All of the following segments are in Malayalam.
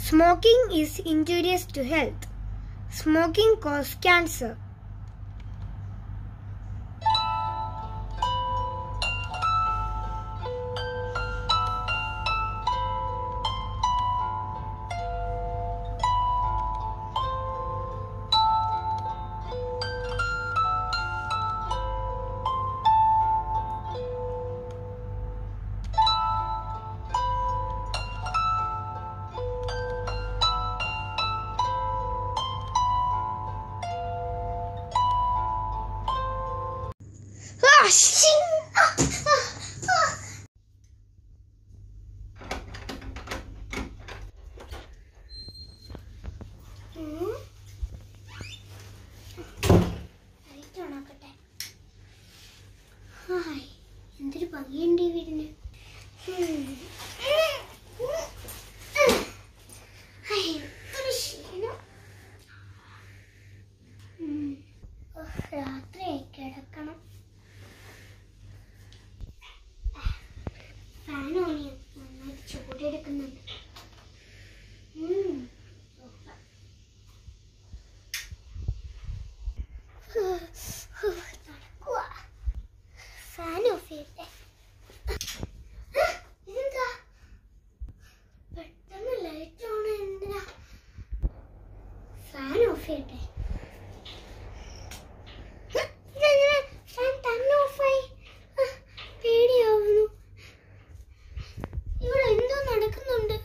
Smoking is injurious to health. Smoking causes cancer. Ah, shing! Ah, ah, ah. ഉം. ലൈറ്റ് ഓണാക്കട്ടെ ഹായ് എന്തൊരു ഭംഗിയുണ്ട് ഈ വീടിന് ഉം. ഹായ്, എന്തൊരു ക്ഷീണം. ഉം. ഉഫ്, രാത്രിയായി കിടക്കണം ഫാൻ ഓൺ ചെയ്യാം നന്നായിട്ട് ചൂടെടുക്കുന്നുണ്ട് ഉം. സൂപ്പർ. നടക്കുവാ. ഫാൻ ഓഫ് ചെയ്യട്ടെ ഇതെന്താ പെട്ടെന്ന് ലൈറ്റ് ഓൺ എന്തിനാ ഫാൻ ഓഫ് ചെയ്യട്ടെ ഇതെങ്ങനെ ഫാൻ തന്നെ ഓഫായി പേടിയാവുന്നു ഇവിടെ എന്തോ നടക്കുന്നുണ്ട്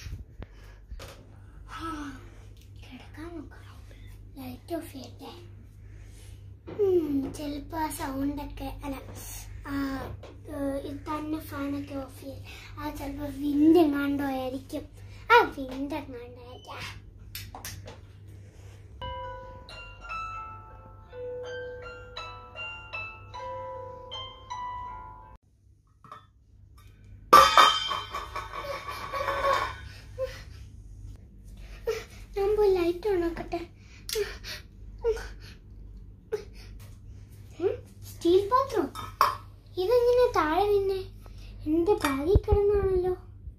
ആ, കിടക്കാൻ നോക്കാം ലൈറ്റ് ഓഫ് ചെയ്യട്ടെ ചിലപ്പോൾ ആ സൗണ്ടൊക്കെ അല്ല ആ, ഏഹ്, ഇത് തന്നെ ഫാനൊക്കെ ഓഫ് ചെയ്യും ആ ചിലപ്പോൾ വിൻഡ് എങ്ങാണ്ടോ ആയിരിക്കും ആ വിൻഡ് എങ്ങാണ്ടോ ആയിരിക്കും ഞാൻ പോയി ലൈറ്റ് ഓണാക്കട്ടെ സ്റ്റീൽ പാത്രം ഇതെങ്ങനെ താഴെ പിന്നെ എന്റെ ബാഗിൽ കിടന്നാണല്ലോ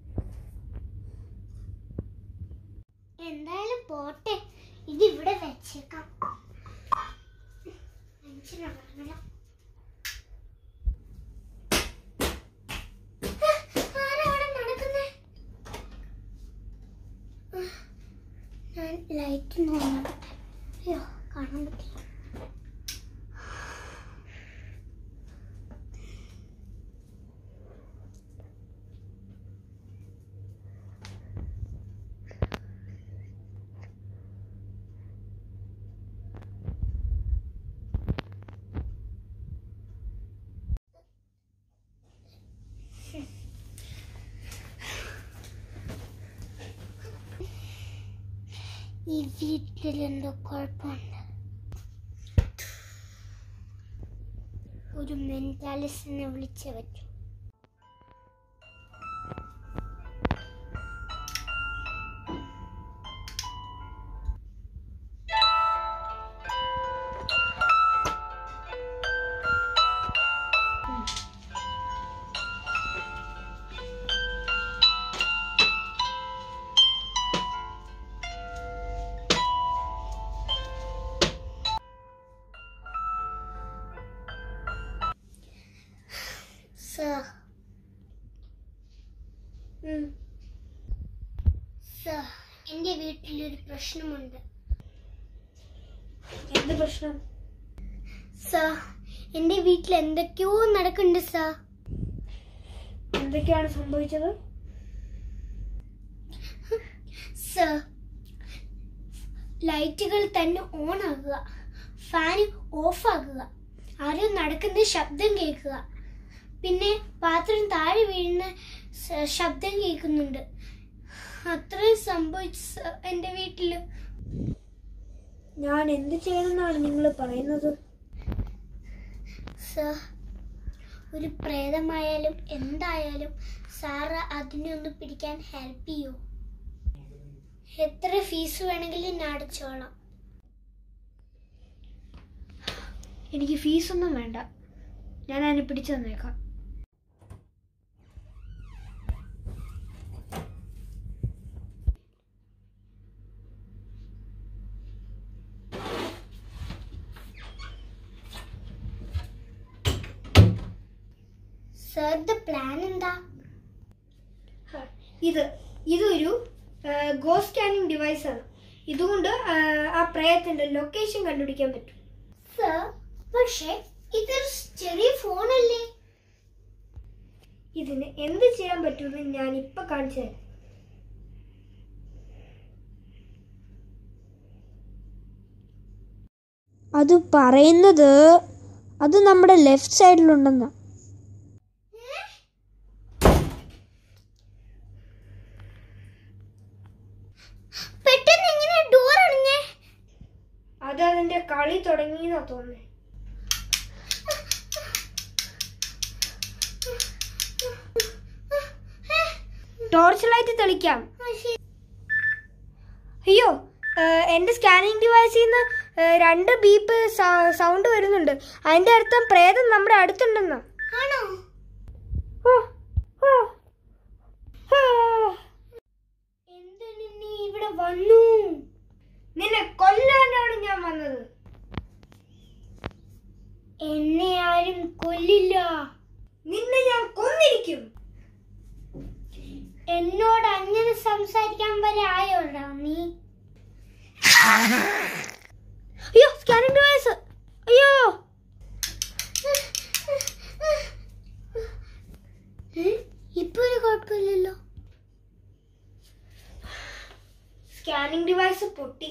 എന്തായാലും പോട്ടെ ഇതിവിടെ വെച്ചേക്കാം മനുഷ്യനുറങ്ങണം ആരാ അവിടെ നടക്കുന്നേ ഞാൻ ലൈറ്റ് നോക്കട്ടെ അയ്യോ കാണാൻ പറ്റില്ല ഈ വീട്ടിൽ എന്തോ കുഴപ്പമുണ്ട് ഒരു മെന്റാലിസ്റ്റിനെ വിളിച്ചേ പറ്റൂ സർ സർ എൻ്റെ വീട്ടിലൊരു പ്രശ്നമുണ്ട് എന്ത് പ്രശ്നം സർ എൻ്റെ വീട്ടിൽ എന്തൊക്കെയോ നടക്കുന്നുണ്ട് സർ എന്തൊക്കെയാണ് സംഭവിച്ചത് സർ ലൈറ്റുകൾ തന്നെ ഓൺ ആകുക ഫാൻ ഓഫ് ആകുക ആരോ നടക്കുന്ന ശബ്ദം കേൾക്കുക പിന്നെ പാത്രം താഴെ വീഴുന്ന സ- ശബ്ദം കേൾക്കുന്നുണ്ട് അത്രയും സംഭവിച്ചു സർ എൻ്റെ വീട്ടിൽ ഞാൻ എന്ത് ചെയ്യണമെന്നാണ് നിങ്ങൾ പറയുന്നത് സർ ഒരു പ്രേതമായാലും എന്തായാലും സാറ് അതിനെ ഒന്ന് പിടിക്കാൻ ഹെൽപ്പ് ചെയ്യൂ എത്ര ഫീസ് വേണമെങ്കിലും ഞാൻ അടച്ചോളാം എനിക്ക് ഫീസൊന്നും വേണ്ട ഞാൻ അതിനെ പിടിച്ചു തന്നേക്കാം സാറിന്റെ പ്ലാൻ എന്താ ഇത് ഇതൊരു ഗോ സ്കാനിങ് ഡിവൈസ് ആണ് ഇതുകൊണ്ട് ആ, ആ പ്രേതത്തിന്റെ ലൊക്കേഷൻ കണ്ടുപിടിക്കാൻ പറ്റും സർ പക്ഷേ ഇതൊരു ചെറിയ ഫോണല്ലേ ഇതിന് എന്ത് ചെയ്യാൻ പറ്റുമെന്ന് ഞാൻ ഇപ്പൊ കാണിച്ചു തരാം അത് പറയുന്നത് അത് നമ്മുടെ ലെഫ്റ്റ് സൈഡിലുണ്ടെന്നാ പെട്ടെന്ന് എങ്ങനെ ഡോർ അടഞ്ഞേ അത് അതിന്റെ കളി തുടങ്ങിയെന്നാ തോന്നുന്നത് ടോർച്ച് ലൈറ്റ് തെളിക്കാം അയ്യോ ഏഹ്, എന്റെ സ്കാനിങ് ഡിവൈസിൽ നിന്ന് ഏഹ്, രണ്ട് ബീപ്പ് സൗണ്ട് വരുന്നുണ്ട് അതിന്റെ അർത്ഥം പ്രേതം നമ്മുടെ അടുത്തുണ്ടെന്നാ ആണോ ഓ, ഓ, ഓ. എന്തിനു നീ ഇവിടെ വന്നു നിന്നെ കൊല്ലാനാണ് ഞാൻ വന്നത് എന്നെ ആരും കൊല്ലില്ല നിന്നെ ഞാൻ കൊന്നിരിക്കും എന്നോട് അങ്ങനെ സംസാരിക്കാൻ വരെ ആയോടാ നീ അയ്യോ സ്കാനിങ് ഡിവൈസ് അയ്യോ ഏ? ഇപ്പൊ ഒരു കുഴപ്പമില്ലല്ലോ സ്കാനിങ് ഡിവൈസ് പൊട്ടി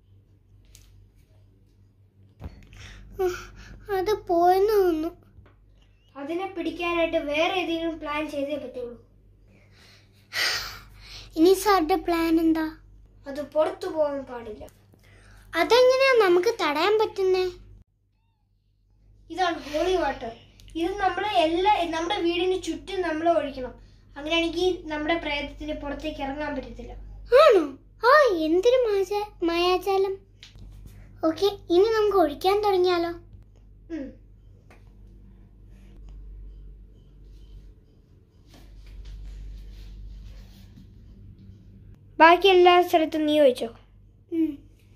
അത് പോയെന്ന് തോന്നുന്നു അതിനെ പിടിക്കാനായിട്ട് വേറെ ഏതെങ്കിലും പ്ലാൻ ചെയ്തേ പറ്റുള്ളൂ ഇനി സാറിന്റെ പ്ലാൻ എന്താ അത് പുറത്തു പോകാൻ പാടില്ല അതെങ്ങനെയാ നമുക്ക് തടയാൻ പറ്റുന്നേ ഇതാണ് ഹോളി വാട്ടർ ഇത് നമ്മൾ എല്ലാ നമ്മുടെ വീടിന് ചുറ്റും നമ്മൾ ഒഴിക്കണം അങ്ങനെയാണെങ്കിൽ നമ്മുടെ പ്രേതത്തിന് പുറത്തേക്ക് ഇറങ്ങാൻ പറ്റത്തില്ല ആണോ ആ എന്തൊരു മാജ- മായാജാലം ഓക്കെ ഇനി നമുക്ക് ഒഴിക്കാൻ തുടങ്ങിയാലോ ഉം. ബാക്കി എല്ലാ സ്ഥലത്തും നീ ഒഴിച്ചോ ഉം.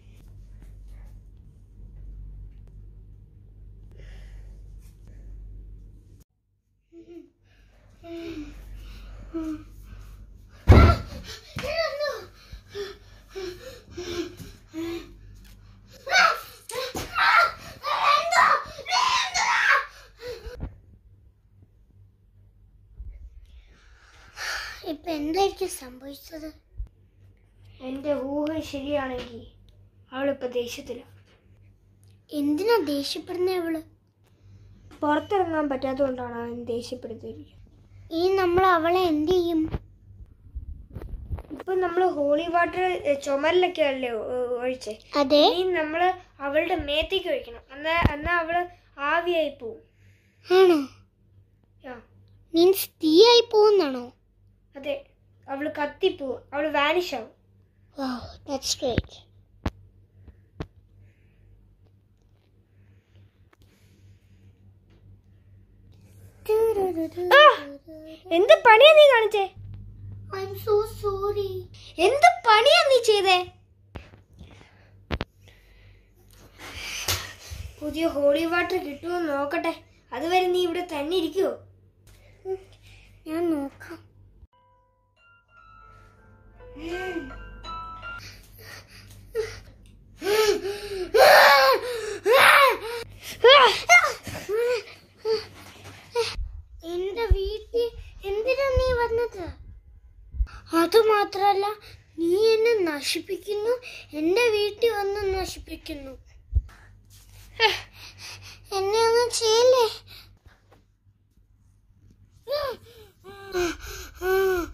ഇപ്പൊ എന്തായിരിക്കും സംഭവിച്ചത് എന്റെ ഊഹം ശരിയാണെങ്കിൽ അവളിപ്പോ ദേഷ്യത്തില്ല എന്തിനാ ദേഷ്യപ്പെടുന്ന അവള് പുറത്തിറങ്ങാൻ പറ്റാത്തതുകൊണ്ടാണ് അവൻ ദേഷ്യപ്പെടുത്തിയിരിക്കുന്നത് ഇനി നമ്മൾ അവളെ എന്ത് ചെയ്യും ഇപ്പൊ നമ്മൾ ഹോളി വാട്ടർ ചുമരിലൊക്കെ അല്ലേ ഒ- ഒഴിച്ചേ അതെ ഇനി നമ്മള് അവളുടെ മേത്തേക്ക് ഒഴിക്കണം എന്നാ എന്നാ അവള് ആവിയായി പോവും ആണോ ആ, മീൻസ് തീയായി പോകുന്നാണോ അതെ അവള് കത്തിപ്പോവും അവള് വാനിഷ് ആവും Wow, that's great. ആ, എന്ത് പണിയാ നീ കാണിച്ചേ I'm so sorry. എന്ത് പണിയാ നീ ചെയ്തേ പുതിയ ഹോളി വാട്ടർ കിട്ടുമോ നോക്കട്ടെ അതുവരെ നീ ഇവിടെ തന്നെ ഇരിക്കുവോ ഞാൻ നോക്കാം എന്റെ വീട്ടിൽ എന്തിനാ നീ വന്നത് അത് മാത്രല്ല നീ എന്നെ നശിപ്പിക്കുന്നു എന്റെ വീട്ടിൽ വന്ന് നശിപ്പിക്കുന്നു എന്നെ ഒന്നും ചെയ്യല്ലേ